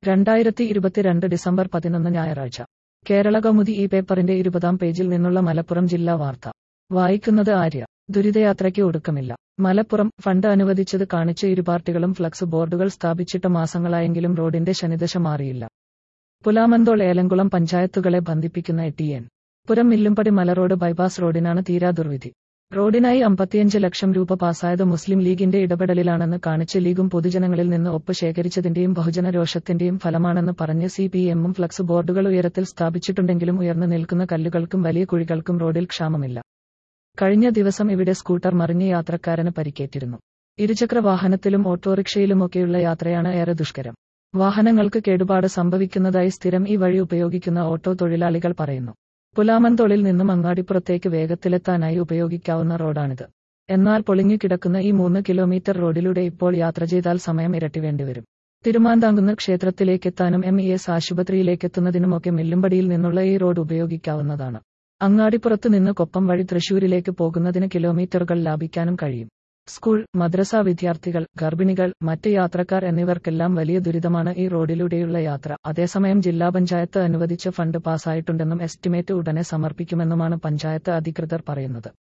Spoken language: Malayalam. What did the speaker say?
രണ്ടായിരത്തി ഇരുപത്തിരണ്ട് ഡിസംബർ പതിനൊന്ന് ഞായറാഴ്ച കേരള കൗമുദി ഈ പേപ്പറിന്റെ ഇരുപതാം പേജിൽ നിന്നുള്ള മലപ്പുറം ജില്ലാ വാർത്ത വായിക്കുന്നത് ആര്യ ദുരിതയാത്രയ്ക്ക് ഒടുക്കമില്ല മലപ്പുറം ഫണ്ട് അനുവദിച്ചത് കാണിച്ച് ഇരു പാർട്ടികളും ഫ്ലക്സ് ബോർഡുകൾ സ്ഥാപിച്ചിട്ട് മാസങ്ങളായെങ്കിലും റോഡിന്റെ ശനിദശ മാറിയില്ല പുലാമന്തോൾ ഏലംകുളം പഞ്ചായത്തുകളെ ബന്ധിപ്പിക്കുന്ന ടി എൻ പുരം മില്ലുംപടി മലറോഡ് ബൈപ്പാസ് റോഡിനാണ് തീരാ ദുർവിധി റോഡിനായി അമ്പത്തിയഞ്ച് ലക്ഷം രൂപ പാസായത് മുസ്ലിം ലീഗിന്റെ ഇടപെടലിലാണെന്ന് കാണിച്ച് ലീഗും പൊതുജനങ്ങളിൽ നിന്ന് ഒപ്പ് ശേഖരിച്ചതിന്റെയും ബഹുജന രോഷത്തിന്റെയും ഫലമാണെന്ന് പറഞ്ഞ് സി പി എമ്മും ഫ്ലക്സ് ബോർഡുകൾ ഉയരത്തിൽ സ്ഥാപിച്ചിട്ടുണ്ടെങ്കിലും ഉയർന്നു നിൽക്കുന്ന കല്ലുകൾക്കും വലിയ കുഴികൾക്കും റോഡിൽ ക്ഷാമമില്ല കഴിഞ്ഞ ദിവസം ഇവിടെ സ്കൂട്ടർ മറിഞ്ഞ് യാത്രക്കാരന് പരിക്കേറ്റിരുന്നു ഇരുചക്ര വാഹനത്തിലും ഓട്ടോറിക്ഷയിലുമൊക്കെയുള്ള യാത്രയാണ് ഏറെ ദുഷ്കരം വാഹനങ്ങൾക്ക് കേടുപാട് സംഭവിക്കുന്നതായി സ്ഥിരം ഈ വഴി ഉപയോഗിക്കുന്ന ഓട്ടോ തൊഴിലാളികൾ പറയുന്നു പുലാമന്തോളിൽ നിന്നും അങ്ങാടിപ്പുറത്തേക്ക് വേഗത്തിലെത്താനായി ഉപയോഗിക്കാവുന്ന റോഡാണിത് എന്നാൽ പൊളിഞ്ഞു കിടക്കുന്ന ഈ മൂന്ന് കിലോമീറ്റർ റോഡിലൂടെ ഇപ്പോൾ യാത്ര ചെയ്താൽ സമയം ഇരട്ടി വേണ്ടിവരും തിരുമാന്താങ്കുന്ന് ക്ഷേത്രത്തിലേക്കെത്താനും എം ഇ എസ് ആശുപത്രിയിലേക്കെത്തുന്നതിനുമൊക്കെ മില്ലുംപടിയിൽ നിന്നുള്ള ഈ റോഡ് ഉപയോഗിക്കാവുന്നതാണ് അങ്ങാടിപ്പുറത്ത് നിന്ന് കൊപ്പം വഴി തൃശൂരിലേക്ക് പോകുന്നതിന് കിലോമീറ്ററുകൾ ലാഭിക്കാനും കഴിയും സ്കൂൾ മദ്രസ വിദ്യാർത്ഥികൾ ഗർഭിണികൾ മറ്റ് യാത്രക്കാർ എന്നിവർക്കെല്ലാം വലിയ ദുരിതമാണ് ഈ റോഡിലൂടെയുള്ള യാത്ര അതേസമയം ജില്ലാ പഞ്ചായത്ത് അനുവദിച്ച ഫണ്ട് പാസ്സായിട്ടുണ്ടെന്നും എസ്റ്റിമേറ്റ് ഉടനെ സമർപ്പിക്കുമെന്നുമാണ് പഞ്ചായത്ത് അധികൃതർ പറയുന്നത്